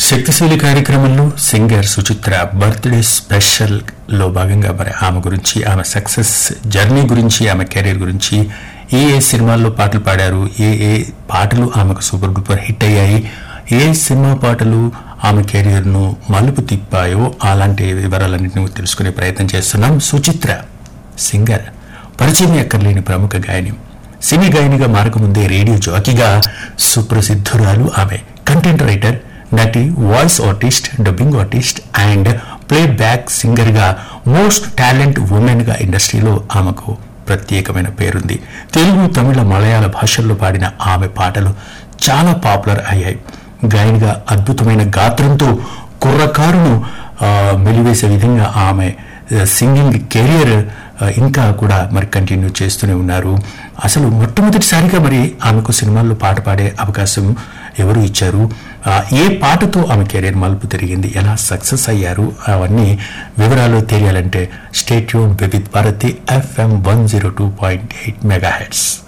శక్తిశీలి కార్యక్రమంలో singer Suchitra birthday special లో భాగంగా మరి ఆమె గురించి ఆమె సక్సెస్ జర్నీ గురించి ఆమె కెరీర్ గురించి ఏ ఏ సినిమాల్లో పాటలు పాడారు ఏ ఏ పాటలు ఆమెకు సూపర్ డూపర్ హిట్ అయ్యాయి ఏ సినిమా పాటలు ఆమె కెరీర్ను మలుపు తిప్పాయో అలాంటి వివరాలన్నింటినీ తెలుసుకునే ప్రయత్నం చేస్తున్నాం సుచిత్ర సింగర్ పరిచయం ఎక్కర్లేని ప్రముఖ గాయని సినీ గాయనిగా మారకముందే రేడియో జాకీగా సుప్రసిద్ధురాలు ఆమె కంటెంట్ రైటర్ నటి voice artist dubbing artist and playback singer గా మోస్ట్ టాలెంట్ ఉమెన్ గా ఇండస్ట్రీలో ఆమెకు ప్రత్యేకమైన పేరుంది తెలుగు తమిళ మలయాళ భాషల్లో పాడిన ఆమె పాటలు చాలా పాపులర్ అయ్యాయి గాయనిగా అద్భుతమైన గాత్రంతో కుర్రకారును ఆ, మెలివేసే విధంగా ఆమె సింగింగ్ కెరియర్ ఇంకా కూడా మరి కంటిన్యూ చేస్తూనే ఉన్నారు అసలు మొట్టమొదటిసారిగా మరి ఆమెకు సినిమాల్లో పాట పాడే అవకాశం ఎవరు ఇచ్చారు ఆ, ఏ పాటతో ఆమె కెరీర్ మలుపు తిరిగింది ఎలా సక్సెస్ అయ్యారు అవన్నీ వివరాలు తెలియాలంటే stay tune with Bharati FM one zero two point eight mega heads